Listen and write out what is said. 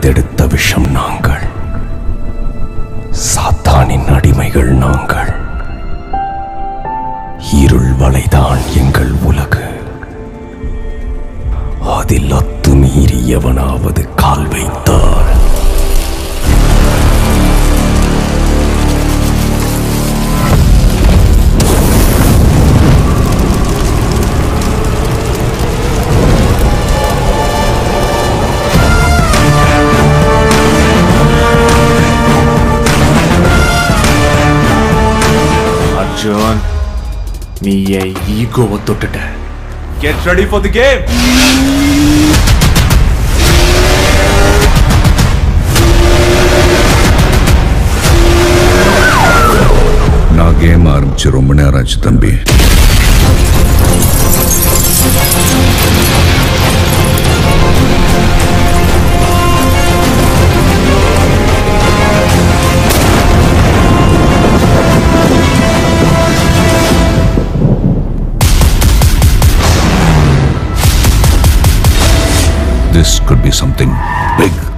கடைந்தெடுத்த விஷம் நாங்கள் சாத்தானின் அடிமைகள் நாங்கள் இருள் வலைதான் எங்கள் உலகு அதில் அத்துமீறி எவனாவது கால் வைத்தால் அர்ஜுன் நீ என் ஈகோவை தொட்டுட்ட get ready for the game நான் கேம் ஆரம்பிச்சு ரொம்ப நேரம் ஆச்சு தம்பி This could be something big.